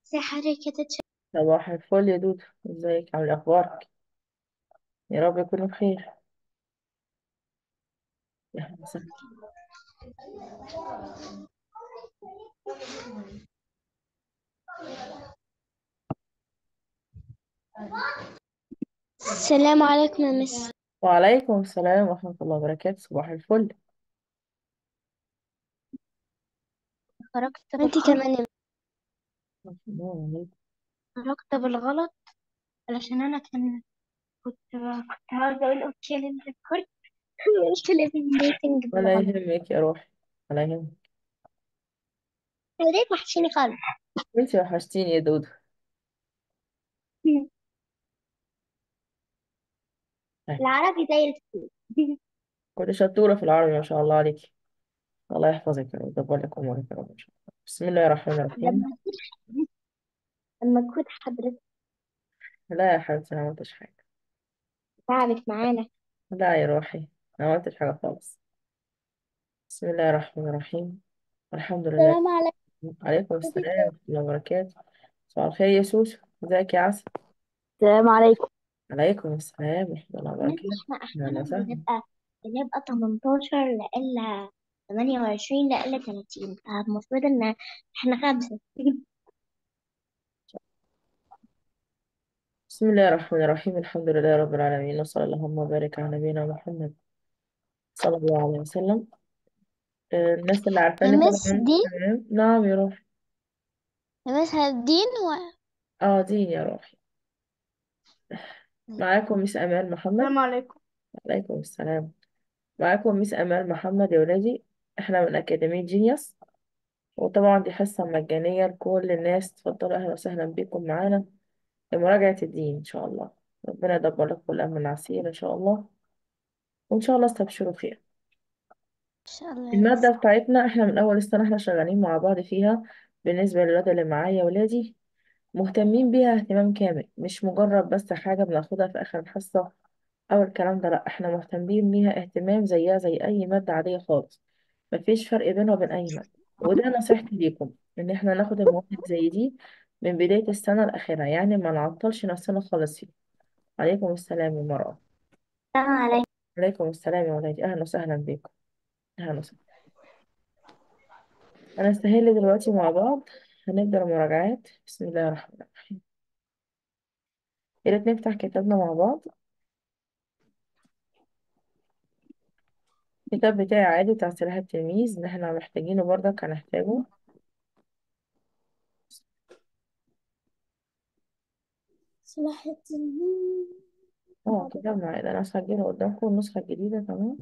زي حركة صباح الفل يا دودو ازيك عامل إيه؟ اخبارك يا رب يكونوا بخير يا أهلا وسهلا السلام عليكم يا مس وعليكم السلام ورحمة الله وبركاته صباح الفل خرجت انت كمان يا مس. السلام عليكم. خرجت بالغلط علشان انا كان كنت كنت عاوزة اقول اوكي للريكورد قلت لي في الميتنج ولا بالغلط يهمك يا روحي ولا يهمك ليه وحشيني خالص انتي وحشتيني يا دودو طيب. العربي زي الفل كنت شطورة في العربي ما شاء الله عليكي الله يحفظك يا رب يدبر لك أمورك يا رب إن شاء الله بسم الله الرحمن الرحيم لما كنت لما كنت حضرتك لا يا حبيبتي أنا ما عملتش حاجة تعبت معانا لا يا روحي أنا ما عملتش حاجة خالص بسم الله الرحمن الرحيم الحمد لله السلام عليكم عليكم السلام ورحمة الله وبركاته صباح الخير يا سوسو ازيك يا عسل السلام عليكم عليكم السلام ورحمة الله مس وبركاته احنا أهلا احيانا وسهلا بنبقى بنبقى 18 لإلا 28 لإلا 30 فالمفروض ان احنا خمسة بسم الله الرحمن الرحيم الحمد لله رب العالمين وصلى اللهم وبارك على نبينا محمد صلى الله عليه وسلم آه، الناس اللي يا عارفاني مس طبعا دي تمام نعم يا روحي يا مس الدين و... اه دين يا روحي معاكم ميس أمال محمد السلام عليكم عليكم السلام معاكم ميس أمال محمد يا ولادي احنا من أكاديمية جينيوس وطبعا دي حصة مجانية لكل الناس تفضلوا أهلا وسهلا بكم معانا لمراجعة الدين إن شاء الله ربنا يدبر لكم كل أمر عسير إن شاء الله وإن شاء الله استبشروا خير ان شاء الله يا مس المادة بتاعتنا احنا من أول السنة احنا شغالين مع بعض فيها بالنسبة للولاد اللي معايا ولادي مهتمين بيها اهتمام كامل مش مجرد بس حاجة بناخدها في آخر الحصة أو الكلام ده لأ احنا مهتمين بيها اهتمام زيها زي أي مادة عادية خالص مفيش فرق بينها وبين أي مادة وده نصيحتي ليكم إن احنا ناخد المواد زي دي من بداية السنة لآخرها يعني ما نعطلش نفسنا خالص فيه عليكم السلام يا مرأة السلام عليكم عليكم السلام يا ولادي أهلا وسهلا بكم أهلا وسهلا هنستهل دلوقتي مع بعض هنبدأ المراجعات بسم الله الرحمن الرحيم يا ريت نفتح كتابنا مع بعض الكتاب بتاعي عادي بتاع سلاح التلميذ اللي احنا محتاجينه برضك هنحتاجه صلاح الدين اه كتاب معايا انا هسجله قدامكم النسخة الجديدة تمام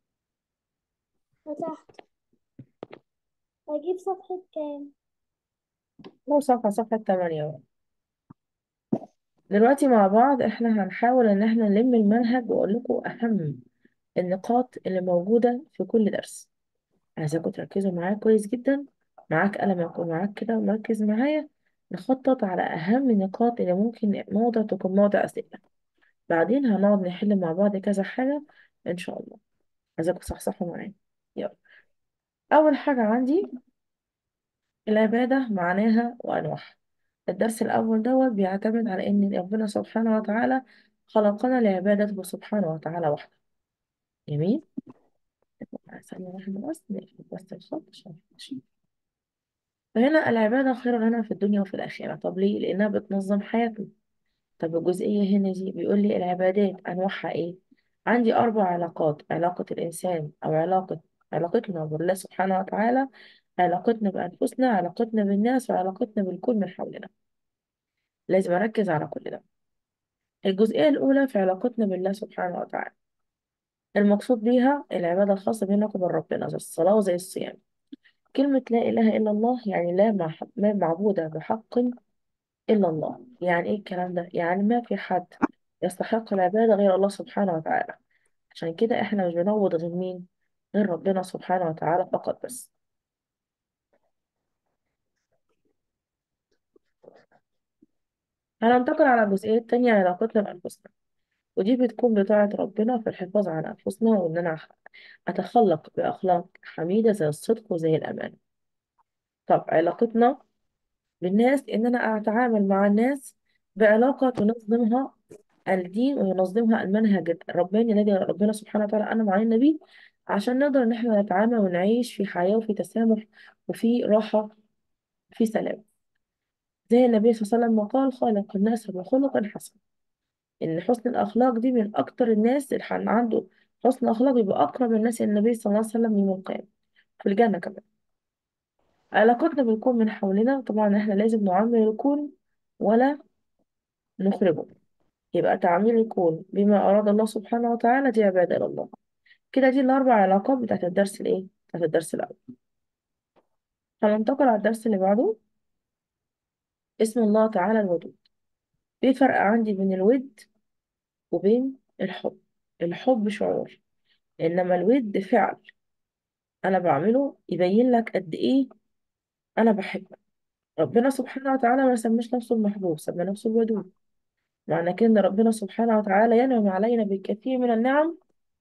فتحت أجيب صفحة كام؟ لو صفحة صفحة تمانية بقى. دلوقتي مع بعض احنا هنحاول ان احنا نلم المنهج واقول لكم اهم النقاط اللي موجودة في كل درس عايزاكم تركزوا معايا كويس جدا معاك قلم يكون معاك كده ومركز معايا نخطط على أهم النقاط اللي ممكن موضع تكون موضع أسئلة بعدين هنقعد نحل مع بعض كذا حاجة إن شاء الله عايزاكم تصحصحوا معايا يلا أول حاجة عندي العبادة معناها وأنواعها الدرس الأول دوت بيعتمد على إن ربنا سبحانه وتعالى خلقنا لعبادته سبحانه وتعالى وحده جميل ثانية واحدة بس نقفل بس الخط عشان ماشي فهنا العبادة خير لنا في الدنيا وفي الآخرة طب ليه؟ لأنها بتنظم حياتنا طب الجزئية هنا دي بيقول لي العبادات أنواعها إيه؟ عندي أربع علاقات علاقة الإنسان أو علاقة علاقتنا بالله سبحانه وتعالى علاقتنا بأنفسنا علاقتنا بالناس وعلاقتنا بالكل من حولنا لازم أركز على كل ده الجزئية الأولى في علاقتنا بالله سبحانه وتعالى المقصود بيها العبادة الخاصة بينك وبين ربنا زي الصلاة وزي الصيام كلمة لا إله إلا الله يعني لا مع- ما معبود بحق إلا الله يعني إيه الكلام ده؟ يعني ما في حد يستحق العبادة غير الله سبحانه وتعالى عشان كده إحنا مش بنعبد غير مين؟ غير ربنا سبحانه وتعالى فقط بس هننتقل على الجزئية التانية علاقتنا بأنفسنا ودي بتكون بطاعة ربنا في الحفاظ على أنفسنا وإن أنا أتخلق بأخلاق حميدة زي الصدق وزي الأمان طب علاقتنا بالناس إن أنا أتعامل مع الناس بعلاقة تنظمها الدين وينظمها المنهج الرباني الذي ربنا سبحانه وتعالى أنعم علينا بيه عشان نقدر إن احنا نتعامل ونعيش في حياة وفي تسامح وفي راحة في سلام زي النبي صلى الله عليه وسلم ما قال خالق الناس بخلق حسن إن حسن الأخلاق دي من أكتر الناس اللي حن- عنده حسن أخلاق يبقى أقرب الناس إلى النبي صلى الله عليه وسلم يوم القيامة في الجنة كمان علاقتنا بالكون من حولنا طبعا احنا لازم نعمر الكون ولا نخربه يبقى تعمير الكون بما أراد الله سبحانه وتعالى دي عبادة إلى الله كده دي الأربع علاقات بتاعت الدرس الإيه؟ بتاعت الدرس الأول هننتقل على الدرس اللي بعده اسم الله تعالى الودود في فرق عندي بين الود وبين الحب الحب شعور إنما الود فعل أنا بعمله يبين لك قد إيه أنا بحبك ربنا سبحانه وتعالى ما سماش نفسه المحبوب سمى نفسه الودود معنى كده إن ربنا سبحانه وتعالى ينعم علينا بالكثير من النعم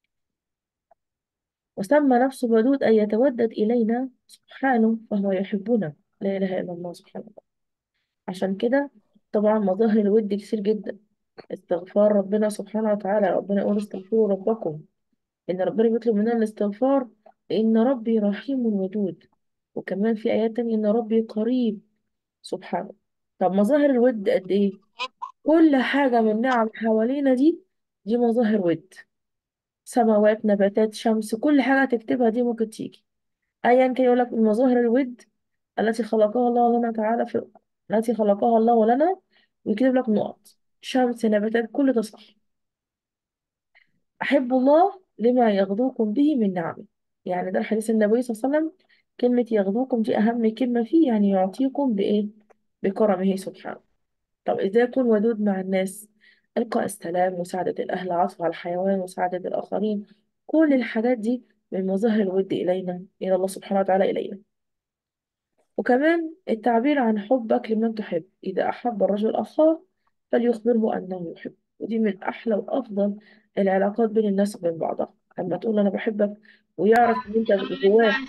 وسمى نفسه ودود أن يتودد إلينا سبحانه فهو يحبنا لا إله إلا الله سبحانه وتعالى عشان كده طبعا مظاهر الود كتير جدا استغفار ربنا سبحانه وتعالى ربنا يقول استغفروا ربكم إن ربنا بيطلب مننا الاستغفار إن ربي رحيم ودود وكمان في آيات تانية إن ربي قريب سبحانه طب مظاهر الود قد إيه كل حاجة من نعم حوالينا دي دي مظاهر ود سماوات نباتات شمس كل حاجة تكتبها دي ممكن تيجي أيا كان يقول لك من مظاهر الود التي خلقها الله لنا تعالى في التي خلقها الله لنا ويكتب لك نقط شمس نباتات كل ده صح أحب الله لما يغدوكم به من نعمه يعني ده الحديث النبوي صلى الله عليه وسلم كلمة يغدوكم دي أهم كلمة فيه يعني يعطيكم بإيه بكرمه سبحانه طب إزاي أكون ودود مع الناس إلقاء السلام مساعدة الأهل عطف على الحيوان مساعدة الآخرين كل الحاجات دي من مظاهر الود إلينا إلى الله سبحانه وتعالى إلينا وكمان التعبير عن حبك لمن تحب إذا أحب الرجل أخاه فليخبره أنه يحب ودي من أحلى وأفضل العلاقات بين الناس وبين بعضها لما تقول أنا بحبك ويعرف إن أنت جواك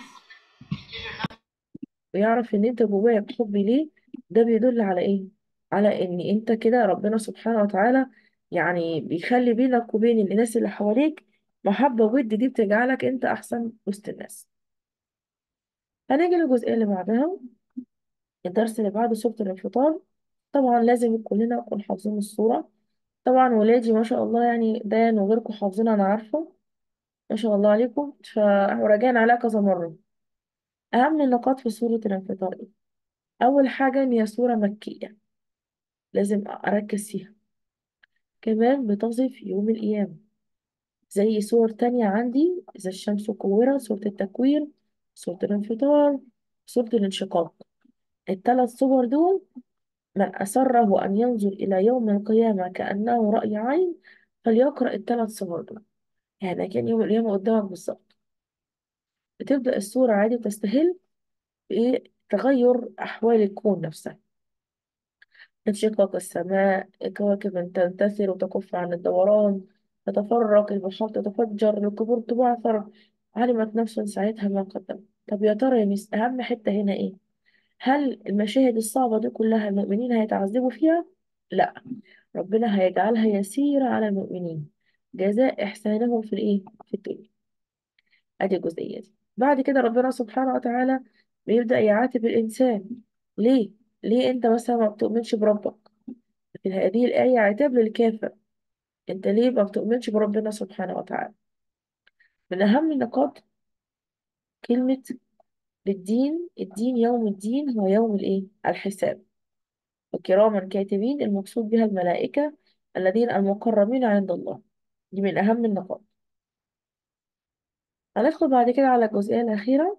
ويعرف إن أنت جواك حب ليه ده بيدل على إيه؟ على إن أنت كده ربنا سبحانه وتعالى يعني بيخلي بينك وبين الناس اللي حواليك محبة ود دي بتجعلك أنت أحسن وسط الناس هنيجي للجزئية اللي بعدها الدرس اللي بعده سورة الانفطار طبعا لازم كلنا نكون حافظين الصورة طبعا ولادي ما شاء الله يعني دان وغيركم حافظينها أنا عارفة ما شاء الله عليكم فراجعنا عليها كذا مرة أهم النقاط في سورة الانفطار إيه؟ أول حاجة إن هي سورة مكية لازم أركز فيها كمان بتصف يوم القيامة زي سور تانية عندي إذا الشمس كورت سورة التكوير سورة الانفطار سورة الانشقاق الثلاث صور دول من أسره أن ينظر إلى يوم القيامة كأنه رأي عين فليقرأ الثلاث صور دول يعني كان يوم القيامة قدامك بالظبط بتبدأ الصورة عادي تستهل بتغير أحوال الكون نفسها انشقاق السماء كواكب تنتثر وتكف عن الدوران تتفرق البحار تتفجر القبور تبعثر علمت نفس ساعتها ما قدم طب يا ترى يا مس أهم حتة هنا إيه؟ هل المشاهد الصعبة دي كلها المؤمنين هيتعذبوا فيها؟ لا ربنا هيجعلها يسيرة على المؤمنين جزاء إحسانهم في الإيه؟ في الدنيا أدي الجزئية دي بعد كده ربنا سبحانه وتعالى بيبدأ يعاتب الإنسان ليه؟ ليه أنت مثلا ما بتؤمنش بربك؟ في هذه الآية عتاب للكافر أنت ليه ما بتؤمنش بربنا سبحانه وتعالى؟ من أهم النقاط كلمة للدين الدين يوم الدين هو يوم الإيه؟ الحساب وكراما كاتبين المقصود بها الملائكة الذين المقربين عند الله دي من أهم النقاط هندخل بعد كده على الجزئية الأخيرة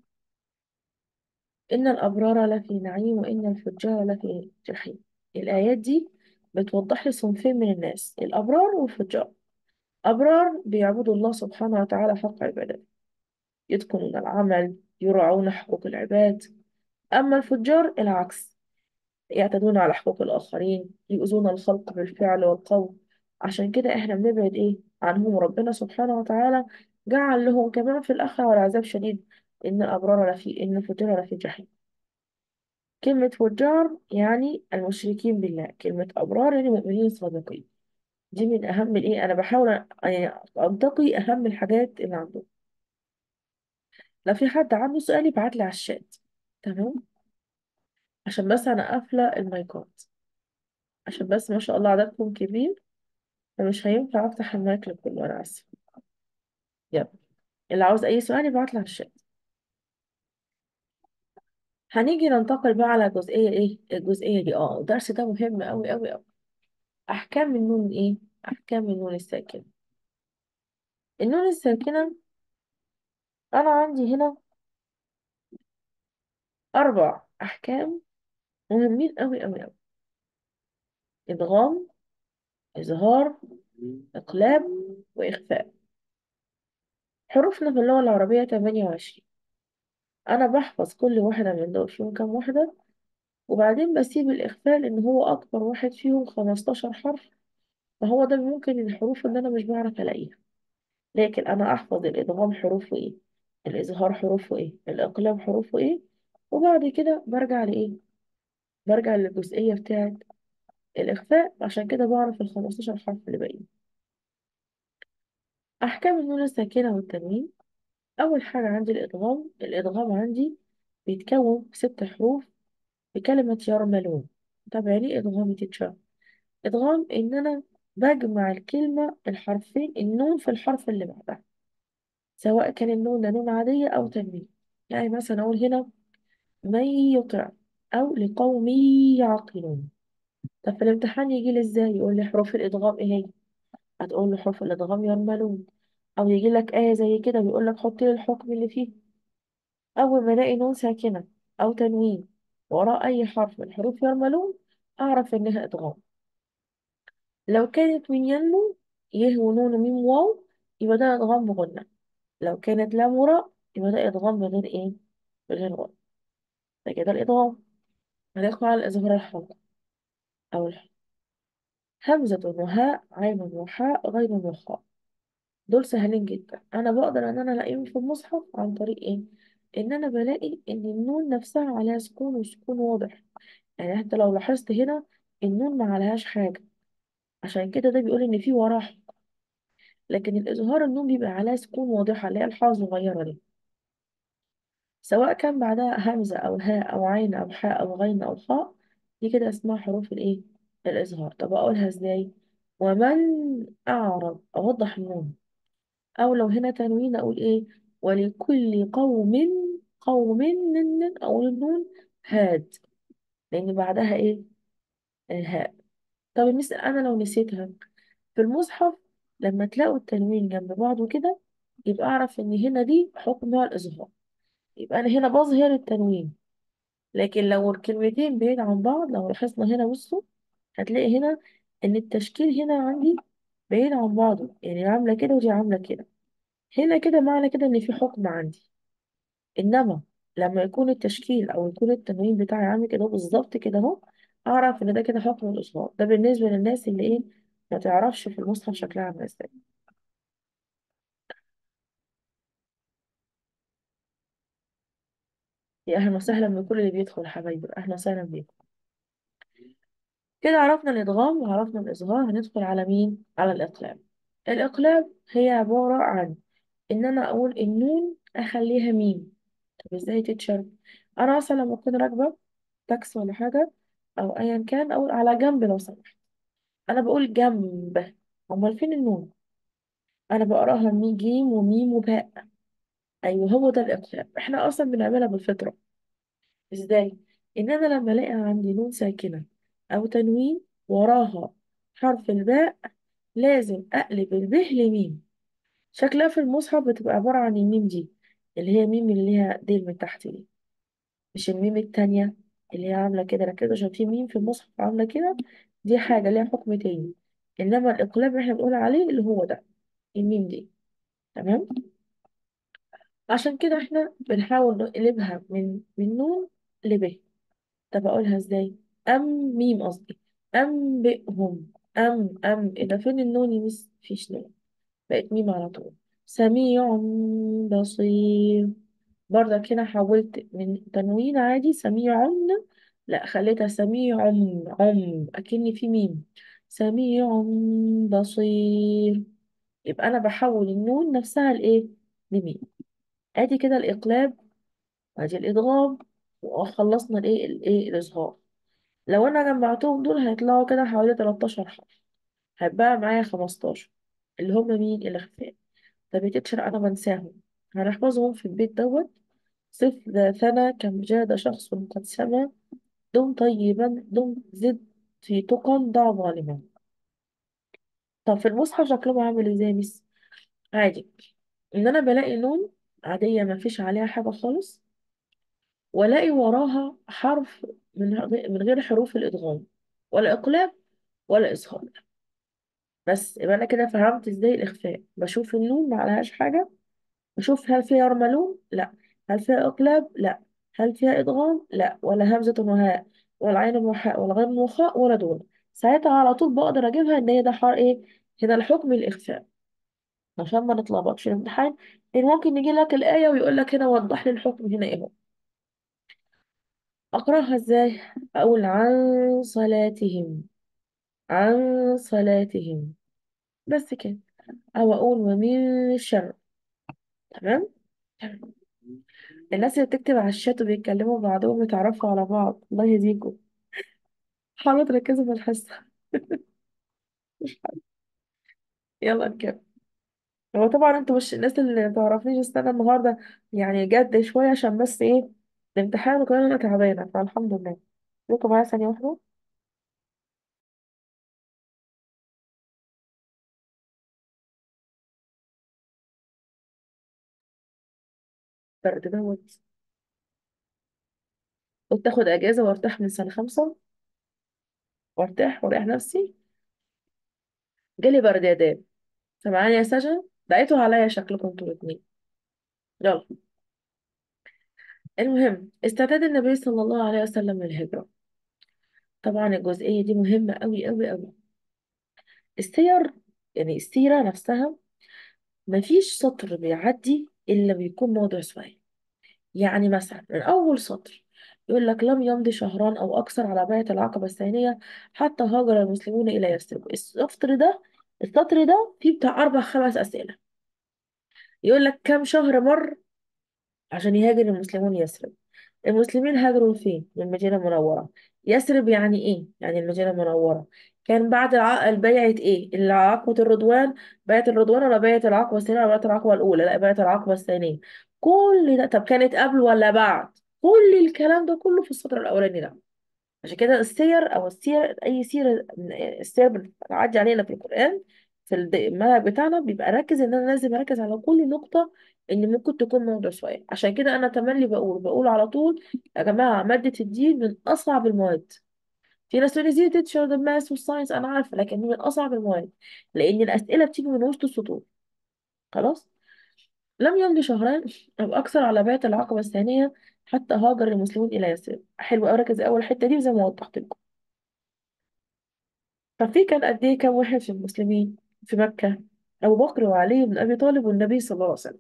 إن الأبرار لفي نعيم وإن الفجار لفي جحيم الآيات دي بتوضح لي صنفين من الناس الأبرار والفجار أبرار بيعبدوا الله سبحانه وتعالى حق عبادته يتقنون العمل يراعون حقوق العباد أما الفجار العكس يعتدون على حقوق الآخرين يؤذون الخلق بالفعل والقول عشان كده إحنا بنبعد إيه عنهم ربنا سبحانه وتعالى جعل لهم كمان في الآخرة والعذاب شديد إن الأبرار لفي إن الفجار لفي جحيم كلمة فجار يعني المشركين بالله كلمة أبرار يعني مؤمنين صادقين دي من أهم الإيه أنا بحاول أ- يعني أنتقي أهم الحاجات اللي عنده لو في حد عنده سؤال يبعت لي على الشات تمام عشان بس أنا قافلة المايكات عشان بس ما شاء الله عددكم كبير فمش هينفع أفتح المايك لكله أنا آسفة يلا اللي عاوز أي سؤال يبعت لي على الشات هنيجي ننتقل بقى على الجزئية إيه الجزئية دي اه الدرس ده مهم أوي أوي أوي أحكام النون إيه أحكام النون الساكنة النون الساكنة أنا عندي هنا أربع أحكام مهمين أوي أوي أوي إدغام إظهار إقلاب وإخفاء حروفنا في اللغة العربية 28 أنا بحفظ كل واحدة من دول فيهم كام واحدة وبعدين بسيب الإخفاء لأن هو أكبر واحد فيهم 15 حرف فهو ده ممكن الحروف اللي أنا مش بعرف ألاقيها لكن أنا أحفظ الإدغام حروفه إيه الإظهار حروفه إيه الإقلاب حروفه إيه وبعد كده برجع لإيه برجع للجزئية بتاعت الإخفاء عشان كده بعرف ال 15 حرف اللي باقيين أحكام النون الساكنة والتنوين أول حاجة عندي الإدغام الإدغام عندي بيتكون ست حروف بكلمة يرملون طب يعني إيه إدغام يا تيتشر؟ إدغام إن أنا بجمع الكلمة الحرفين النون في الحرف اللي بعدها سواء كان النون ده نون عادية أو تنوين يعني مثلا أقول هنا من يطع أو لقوم يعقلون طب في الامتحان يجي لي إزاي يقول لي حروف الإدغام إيه هي هتقول له حروف الإدغام يرملون أو يجي لك آية زي كده بيقول لك حط لي الحكم اللي فيه أول ما ألاقي نون ساكنة أو تنوين وراء أي حرف من حروف يرملون أعرف إنها إدغام لو كانت من ينمو يه ونون وميم واو يبقى ده إدغام بغنة لو كانت لام وراء يبقى ده إدغام بغير إيه؟ بغير غنة ده كده الإدغام هندخل على الإظهار الحلقي أو الحلقي همزة وهاء عين وحاء غين وخاء دول سهلين جدا أنا بقدر إن أنا ألاقيهم في المصحف عن طريق إيه؟ إن أنا بلاقي إن النون نفسها عليها سكون وسكون واضح يعني حتى لو لاحظت هنا النون ما عليهاش حاجة عشان كده ده بيقول إن في وراه حرف. لكن الإظهار النون بيبقى عليها سكون واضحة اللي هي الحاء الصغيرة دي سواء كان بعدها همزة أو هاء أو عين أو حاء أو غين أو خاء دي كده اسمها حروف الإيه؟ الإظهار طب أقولها إزاي؟ ومن أعرض أوضح النون أو لو هنا تنوين أقول إيه؟ ولكل قوم قوم نن أقول النون هاد لأن بعدها إيه؟ الهاء طب المثل أنا لو نسيتها في المصحف لما تلاقوا التنوين جنب بعضه كده يبقى أعرف إن هنا دي حكمها الإظهار يبقى أنا هنا بظهر التنوين لكن لو الكلمتين بعيد عن بعض لو لاحظنا هنا بصوا هتلاقي هنا إن التشكيل هنا عندي بعيد عن بعضه يعني عاملة كده ودي عاملة كده هنا كده معنى كده إن في حكم عندي إنما لما يكون التشكيل أو يكون التنوين بتاعي عامل كده بالظبط كده أهو أعرف إن ده كده حكم الإظهار ده بالنسبة للناس اللي إيه ما تعرفش في المصحف شكلها عامل إزاي يا أهلا وسهلا بكل اللي بيدخل يا حبايبي أهلا وسهلا بيكم كده عرفنا الإدغام وعرفنا الإظهار هندخل على مين؟ على الإقلاب الإقلاب هي عبارة عن إن أنا أقول النون أخليها ميم طب إزاي تتشرب؟ أنا مثلا لما أكون راكبة تاكسي ولا حاجة أو أيا كان أقول على جنب لو سمحت أنا بقول جنب أمال فين النون؟ أنا بقراها مي جيم وميم وباء أيوه هو ده الإقلاب إحنا أصلا بنعملها بالفطرة ازاي ان انا لما الاقي عندي نون ساكنة او تنوين وراها حرف الباء لازم اقلب الب لميم شكلها في المصحف بتبقى عبارة عن الميم دي اللي هي ميم اللي ليها ديل من تحت دي مش الميم التانية اللي هي عاملة كده ركزوا عشان في ميم في المصحف عاملة كده دي حاجة ليها حكم تاني انما الاقلاب اللي احنا بنقول عليه اللي هو ده الميم دي تمام عشان كده احنا بنحاول نقلبها من من نون لب طب اقولها ازاي ام ميم قصدي انبئهم ام ام ايه ده فين النون يا مس فيش نون بقت ميم على طول سميع بصير برضك هنا حولت من تنوين عادي سميع لا خليتها سميع عم أكني في ميم سميع بصير يبقى أنا بحول النون نفسها لإيه لميم ادي كده الإقلاب ادي الإدغام وخلصنا الإيه الإيه الإظهار لو أنا جمعتهم دول هيطلعوا كده حوالي 13 حرف هيبقى معايا 15 اللي هم مين الإخفاء طب يا تيتشر أنا بنساهم هنحفظهم في البيت دوت صف ذا ثنا كم جاد شخص قد سما دم طيبا دم زد في تقى ضع ظالما طب في المصحف شكلهم عامل ازاي بس عادي ان انا بلاقي نون عادية ما فيش عليها حاجة خالص والاقي وراها حرف من من غير حروف الادغام ولا اقلاب ولا اظهار بس يبقى انا كده فهمت ازاي الاخفاء بشوف النون ما عليهاش حاجة بشوف هل فيها رملون لا هل فيها اقلاب لا هل فيها ادغام لا ولا همزة وهاء ولا عين وحاء ولا غين وخاء ولا دون ساعتها على طول بقدر اجيبها ان هي ده حر ايه هنا الحكم الاخفاء عشان ما نتلخبطش في الامتحان لان ممكن يجي لك الايه ويقول لك هنا وضح لي الحكم هنا ايه هو اقراها ازاي اقول عن صلاتهم عن صلاتهم بس كده او اقول ومن الشر تمام تمام. الناس اللي بتكتب على الشات وبيتكلموا بعضهم يتعرفوا على بعض الله يهديكم حاولوا تركزوا في الحصة مش حاجة. يلا نكمل هو طبعا انتوا مش الناس اللي ما تعرفنيش استنى النهارده يعني جد شوية عشان بس ايه الامتحان وكمان انا تعبانة فالحمد لله لكم معايا ثانية واحدة برد دوت قلت اخد اجازة وارتاح من سنة خمسة وارتاح واريح نفسي جالي برد يا داب سامعاني يا سجن دعيتوا عليا شكلكم انتوا الاتنين يلا المهم استعداد النبي صلى الله عليه وسلم للهجرة طبعا الجزئية دي مهمة قوي قوي قوي السير يعني السيرة نفسها مفيش سطر بيعدي إلا بيكون موضوع سؤال يعني مثلا من أول سطر يقول لك لم يمضي شهران أو أكثر على بيعة العقبة الثانية حتى هاجر المسلمون إلى يثرب السطر ده السطر ده فيه بتاع أربع خمس أسئلة يقول لك كم شهر مر عشان يهاجر المسلمون يثرب المسلمين هاجروا فين من المدينة المنورة يثرب يعني ايه يعني المدينة المنورة كان بعد الع... البيعة ايه اللي عقبة الرضوان بيعة الرضوان ولا بيعة العقبة الثانية ولا بيعة العقبة الأولى لا بيعة العقبة الثانية كل ده طب كانت قبل ولا بعد كل الكلام ده كله في السطر الأولاني ده عشان كده السير او السير اي سيره من السير بتعدي علينا في القران في الد- المنهج بتاعنا بيبقى ركز ان انا لازم اركز على كل نقطه ان ممكن تكون موضوع سؤال عشان كده انا تملي بقول بقول على طول يا جماعه ماده الدين من اصعب المواد في ناس تقول لي زي تيتشر الماس والساينس انا عارفه لكن دي من اصعب المواد لان الاسئله بتيجي من وسط السطور خلاص لم يمضي شهران او اكثر على بيعه العقبه الثانيه حتى هاجر المسلمون الى يثرب حلو قوي ركز اول حته دي زي ما وضحت لكم ففي كان قد ايه كام واحد في المسلمين في مكة أبو بكر وعلي بن أبي طالب والنبي صلى الله عليه وسلم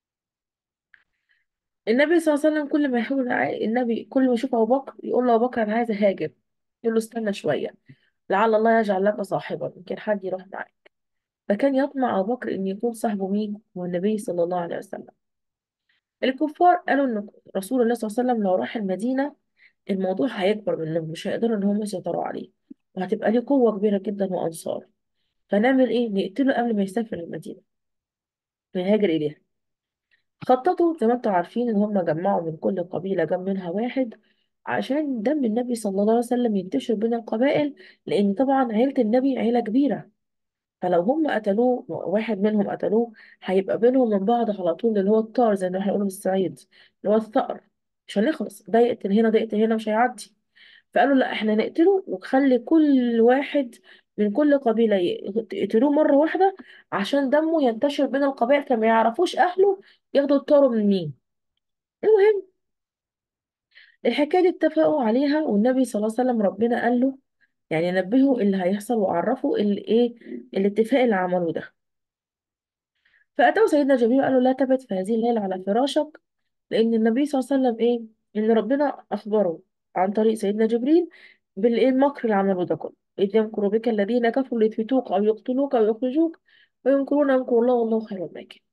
النبي صلى الله عليه وسلم كل ما يحاول النبي كل ما يشوف أبو بكر يقول له أبو بكر أنا عايز أهاجر يقول له استنى شوية لعل الله يجعل لك صاحبا يمكن حد يروح معك فكان يطمع أبو بكر إن يكون صاحبه مين هو النبي صلى الله عليه وسلم الكفار قالوا إن رسول الله صلى الله عليه وسلم لو راح المدينة الموضوع هيكبر منهم مش هيقدروا إن هم يسيطروا عليه وهتبقى ليه قوة كبيرة جدا وأنصار فنعمل إيه نقتله قبل ما يسافر المدينة ويهاجر إليها خططوا زي ما انتوا عارفين ان هم جمعوا من كل قبيلة جم منها واحد عشان دم النبي صلى الله عليه وسلم ينتشر بين القبائل لان طبعا عيلة النبي عيلة كبيرة فلو هم قتلوه واحد منهم قتلوه هيبقى بينهم من بعض على طول اللي هو الطار زي ما احنا بنقول بالصعيد اللي هو الثأر مش هنخلص ده يقتل هنا ده يقتل هنا مش هيعدي فقالوا لا احنا نقتله ونخلي كل واحد من كل قبيلة ي- يقتلوه مرة واحدة عشان دمه ينتشر بين القبائل فما يعرفوش أهله ياخدوا الطار من مين المهم الحكاية دي اتفقوا عليها والنبي صلى الله عليه وسلم ربنا قال له يعني نبهه اللي هيحصل وعرفه اللي ايه الاتفاق اللي عملوه ده فأتوا سيدنا جبريل وقال له لا تبت في هذه الليلة على فراشك لأن النبي صلى الله عليه وسلم ايه إن ربنا أخبره عن طريق سيدنا جبريل بالمكر اللي عمله ده كله إذ يمكر بك الذين كفروا ليثبتوك أو يقتلوك أو يخرجوك ويمكرون يمكر الله والله خير الماكرين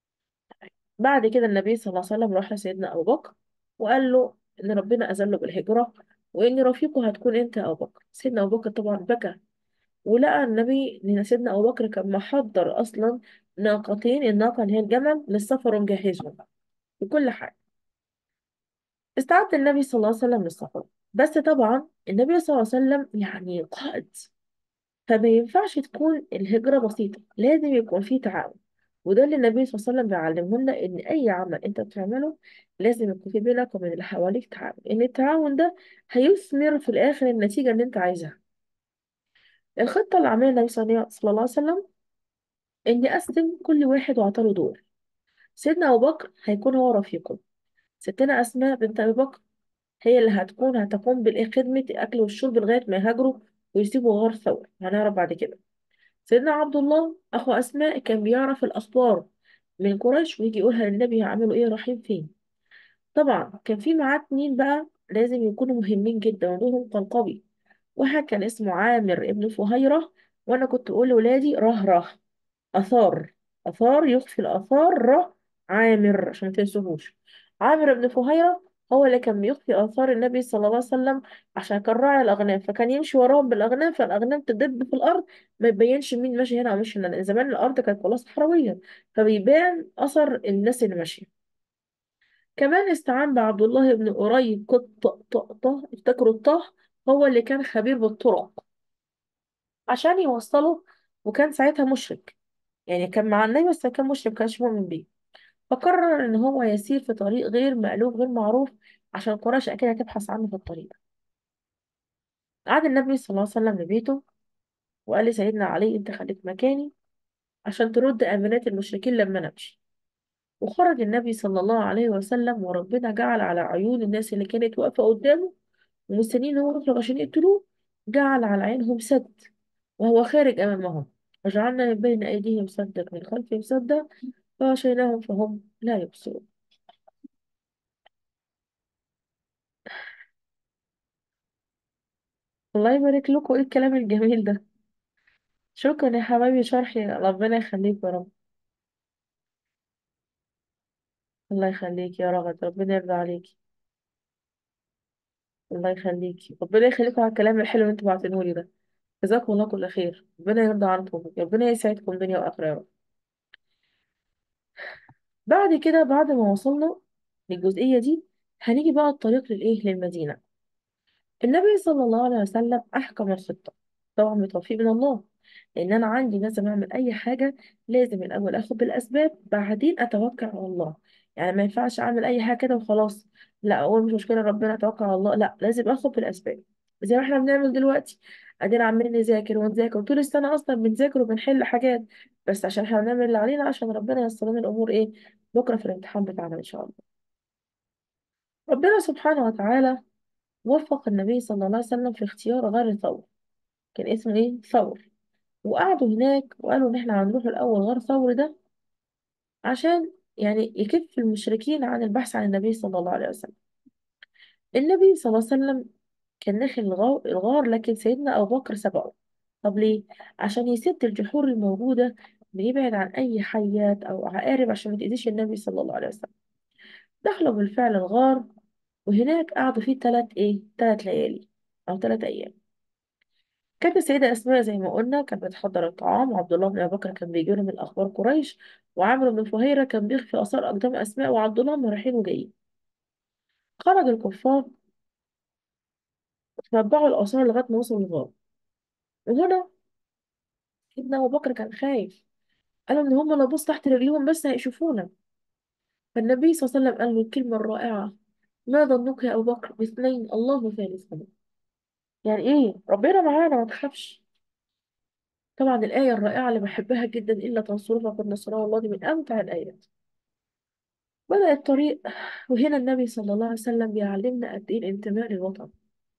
بعد كده النبي صلى الله عليه وسلم راح لسيدنا أبو بكر وقال له إن ربنا أذله بالهجرة وإن رفيقه هتكون أنت يا أبو بكر سيدنا أبو بكر طبعا بكى ولقى النبي إن سيدنا أبو بكر كان محضر أصلا ناقتين الناقة اللي هي الجمل للسفر ومجهزهم بكل حاجة استعد النبي صلى الله عليه وسلم للسفر بس طبعا النبي صلى الله عليه وسلم يعني قائد فما ينفعش تكون الهجرة بسيطة لازم يكون فيه تعاون وده اللي النبي صلى الله عليه وسلم بيعلمه لنا إن أي عمل أنت بتعمله لازم يكون في بينك وبين اللي حواليك تعاون إن التعاون ده هيثمر في الآخر النتيجة اللي أنت عايزها الخطة اللي عملها النبي صلى الله عليه وسلم إن يقسم كل واحد وعطاله دور سيدنا أبو بكر هيكون هو رفيقه ستنا أسماء بنت أبي بكر هي اللي هتكون هتقوم بالخدمة الأكل والشرب لغاية ما يهاجروا ويسيبوا غار ثور هنعرف بعد كده سيدنا عبد الله أخو أسماء كان بيعرف الأخبار من قريش ويجي يقولها للنبي هيعملوا إيه رايحين فين طبعا كان في معاه اتنين بقى لازم يكونوا مهمين جدا ودورهم كان قوي واحد كان اسمه عامر ابن فهيرة وأنا كنت أقول لولادي رهره أثار أثار يخفي الآثار ر عامر عشان متنسوهوش عامر بن فهيرة هو اللي كان بيخفي آثار النبي صلى الله عليه وسلم عشان كان راعي الأغنام فكان يمشي وراهم بالأغنام فالأغنام تدب في الأرض ما يبينش مين ماشي هنا أو ماشي هنا لأن زمان الأرض كانت كلها صحراوية فبيبان أثر الناس اللي ماشية كمان استعان بعبد الله بن أري قط طه طه افتكروا الطه هو اللي كان خبير بالطرق عشان يوصله وكان ساعتها مشرك يعني كان مع النبي بس كان مشرك مكانش مؤمن بيه فقرر ان هو يسير في طريق غير مألوف غير معروف عشان قريش اكيد هتبحث عنه في الطريق قعد النبي صلى الله عليه وسلم لبيته وقال لسيدنا علي انت خليك مكاني عشان ترد امانات المشركين لما نمشي وخرج النبي صلى الله عليه وسلم وربنا جعل على عيون الناس اللي كانت واقفة قدامه ومستنيين هو يخرج عشان يقتلوه جعل على عينهم سد وهو خارج أمامهم وجعلنا من بين أيديهم سدا من خلفهم سدا فغشيناهم فهم لا يبصرون الله يبارك لكم ايه الكلام الجميل ده شكرا يا حبايبي شرحي ربنا يخليك يا رب الله يخليك يا رغد ربنا يرضى عليكي الله يخليكي ربنا يخليكم على الكلام الحلو اللي انتوا بعتنوه لي ده جزاكم الله كل خير ربنا يرضى عنكم ربنا يسعدكم دنيا واخره يا رب بعد كده بعد ما وصلنا للجزئيه دي هنيجي بقى الطريق للايه للمدينه النبي صلى الله عليه وسلم أحكم الخطة طبعا بتوفيق من الله لأن أنا عندي لازم أعمل أي حاجة لازم الأول أخد بالأسباب بعدين أتوكل على الله يعني ما ينفعش أعمل أي حاجة كده وخلاص لا أقول مش مشكلة ربنا أتوكل على الله لا لازم أخد بالأسباب زي ما احنا بنعمل دلوقتي أدينا عمالين نذاكر ونذاكر طول السنة أصلا بنذاكر وبنحل حاجات بس عشان احنا بنعمل اللي علينا عشان ربنا ييسر لنا الأمور إيه بكرة في الامتحان بتاعنا إن شاء الله ربنا سبحانه وتعالى وفق النبي صلى الله عليه وسلم في اختيار غار ثور كان اسمه ايه ثور وقعدوا هناك وقالوا ان احنا هنروح الاول غار ثور ده عشان يعني يكف المشركين عن البحث عن النبي صلى الله عليه وسلم النبي صلى الله عليه وسلم كان داخل الغار, الغار لكن سيدنا ابو بكر سبقه طب ليه عشان يسد الجحور الموجوده بيبعد عن اي حيات او عقارب عشان ما تاذيش النبي صلى الله عليه وسلم دخلوا بالفعل الغار وهناك قعدوا فيه ثلاث ايه ثلاث ليالي او ثلاث ايام كانت السيدة أسماء زي ما قلنا كانت بتحضر الطعام وعبد الله بن أبي بكر كان بيجي من الأخبار قريش وعامر بن فهيرة كان بيخفي آثار أقدام أسماء وعبد الله من رايحين وجايين خرج الكفار تتبعوا الآثار لغاية ما وصلوا الغار وهنا سيدنا أبو بكر كان خايف قالوا إن هم لو بص تحت رجليهم بس هيشوفونا فالنبي صلى الله عليه وسلم قال له الكلمة الرائعة ما ظنك يا أبو بكر باثنين الله ثالثهما يعني إيه ربنا معانا ما تخافش طبعا الآية الرائعة اللي بحبها جدا إلا تنصروه فقد نصره الله دي من أمتع الآيات بدأ الطريق وهنا النبي صلى الله عليه وسلم بيعلمنا قد إيه الانتماء للوطن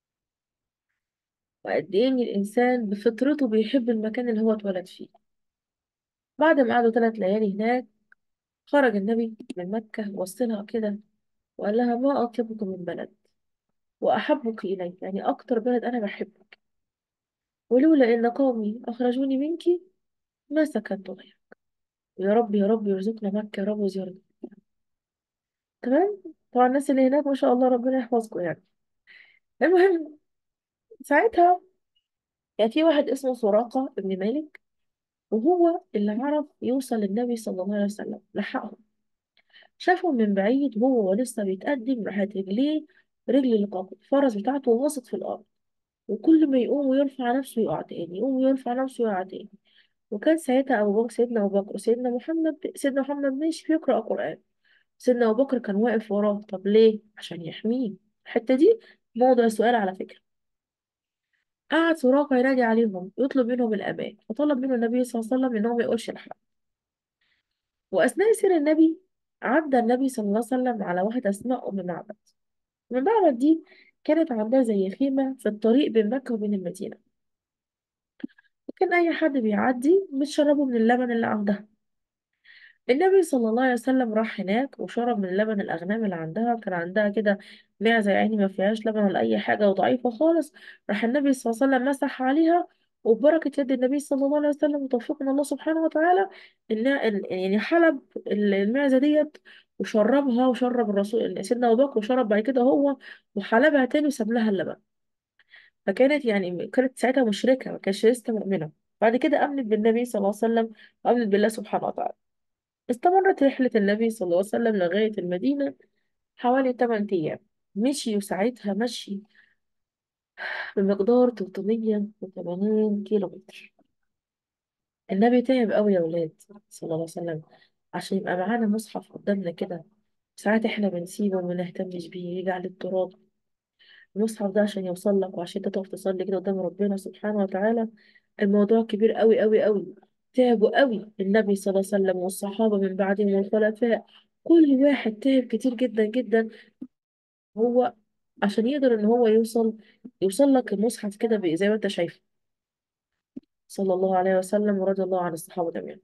وقد إيه إن الإنسان بفطرته بيحب المكان اللي هو اتولد فيه بعد ما قعدوا ثلاث ليالي هناك خرج النبي من مكة وصلها كده وقال لها ما أطيبكم من بلد وأحبك إلي يعني أكتر بلد أنا بحبك ولولا إن قومي أخرجوني منك ما سكنت غيرك يا رب يا رب يرزقنا مكة يا رب وزيارتك تمام طبعا الناس اللي هناك ما شاء الله ربنا يحفظكم يعني المهم ساعتها كان في واحد اسمه سراقة ابن مالك وهو اللي عرف يوصل للنبي صلى الله عليه وسلم لحقه شافه من بعيد وهو لسه بيتقدم راحت رجليه رجل القافل الفرس بتاعته غاصت في الأرض وكل ما يقوم ويرفع نفسه يقع تاني يقوم ويرفع نفسه يقع تاني وكان ساعتها أبو بكر سيدنا أبو بكر وسيدنا محمد سيدنا محمد ماشي بيقرأ قرآن سيدنا أبو بكر كان واقف وراه طب ليه؟ عشان يحميه الحتة دي موضوع سؤال على فكرة قعد سراقة ينادي عليهم يطلب منهم الأمان فطلب منه النبي صلى الله عليه وسلم إنه ما يقولش لحد وأثناء سير النبي عدى النبي صلى الله عليه وسلم على واحدة اسمها أم معبد أم معبد دي كانت عندها زي خيمة في الطريق بين مكة وبين المدينة وكان أي حد بيعدي بتشربه من اللبن اللي عندها النبي صلى الله عليه وسلم راح هناك وشرب من لبن الأغنام اللي عندها كان عندها كده معزة يعني ما فيهاش لبن ولا أي حاجة وضعيفة خالص راح النبي صلى الله عليه وسلم مسح عليها وببركة يد النبي صلى الله عليه وسلم وتوفيق من الله سبحانه وتعالى إن إن- يعني حلب المعزة ديت وشربها وشرب الرسول سيدنا أبو بكر وشرب بعد كده هو وحلبها تاني وساب لها اللبن فكانت يعني كانت ساعتها مشركة ما كانتش لسه مؤمنة بعد كده آمنت بالنبي صلى الله عليه وسلم وآمنت بالله سبحانه وتعالى استمرت رحلة النبي صلى الله عليه وسلم لغاية المدينة حوالي 8 أيام مشي ساعتها مشي بمقدار 380 كيلو متر النبي تعب قوي يا ولاد صلى الله عليه وسلم عشان يبقى معانا مصحف قدامنا كده ساعات احنا بنسيبه وما نهتمش بيه يجي على التراب المصحف ده عشان يوصل لك وعشان انت تقف تصلي كده قدام ربنا سبحانه وتعالى الموضوع كبير قوي قوي قوي تعبوا قوي النبي صلى الله عليه وسلم والصحابة من بعدهم والخلفاء كل واحد تعب كتير جدا جدا هو عشان يقدر ان هو يوصل يوصل لك المصحف كده بإيه زي ما انت شايف صلى الله عليه وسلم ورضي الله عن الصحابة جميعا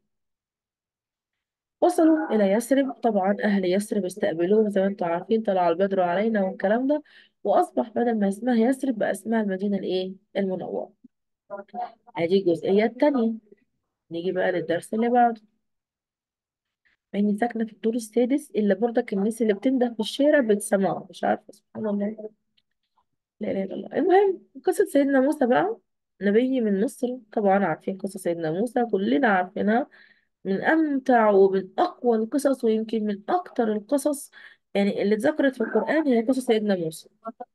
وصلوا إلى يثرب طبعا أهل يثرب استقبلوهم زي ما انتم عارفين طلع البدر علينا والكلام ده وأصبح بدل ما اسمها يثرب بقى اسمها المدينة الإيه المنورة ادي الجزئية التانية نيجي بقى للدرس اللي بعده مع اني ساكنة في الدور السادس الا برضك الناس اللي بتنده في الشارع بتسمعه مش عارفة سبحان الله لا اله الا الله المهم قصة سيدنا موسى بقى نبي من مصر طبعا عارفين قصة سيدنا موسى كلنا عارفينها من امتع ومن اقوى القصص ويمكن من اكتر القصص يعني اللي اتذكرت في القرآن هي قصة سيدنا موسى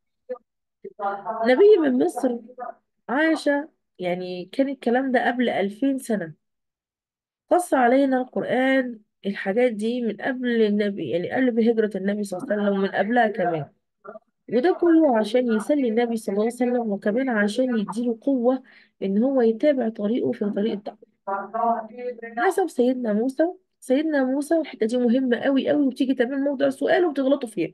نبي من مصر عاش يعني كان الكلام ده قبل 2000 سنة قص علينا القرآن الحاجات دي من قبل النبي يعني قبل بهجرة النبي صلى الله عليه وسلم ومن قبلها كمان وده كله عشان يسلي النبي صلى الله عليه وسلم وكمان عشان يديله قوة إن هو يتابع طريقه في طريق الدعوة حسب سيدنا موسى سيدنا موسى الحتة دي مهمة قوي قوي وبتيجي تعمل موضوع سؤال وبتغلطوا فيها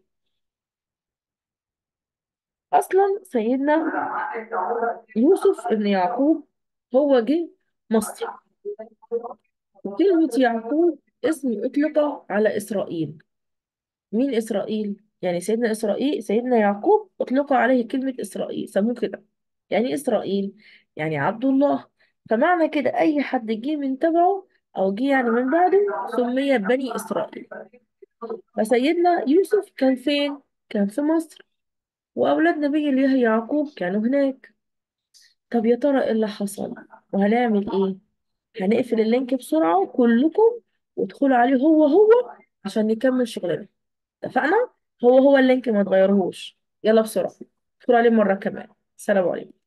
أصلا سيدنا يوسف ابن يعقوب هو جه مصر وكلمة يعقوب اسم أطلق على إسرائيل مين إسرائيل؟ يعني سيدنا إسرائيل سيدنا يعقوب أطلق عليه كلمة إسرائيل سموه كده يعني إسرائيل يعني عبد الله فمعنى كده أي حد جه من تبعه أو جه يعني من بعده سمي بني إسرائيل فسيدنا يوسف كان فين؟ كان في مصر وأولاد نبي الله يعقوب كانوا هناك طب يا ترى إيه اللي حصل؟ وهنعمل إيه؟ هنقفل اللينك بسرعة كلكم وادخلوا عليه هو هو عشان نكمل شغلنا اتفقنا؟ هو هو اللينك ما تغيرهوش يلا بسرعة ادخلوا عليه مرة كمان السلام عليكم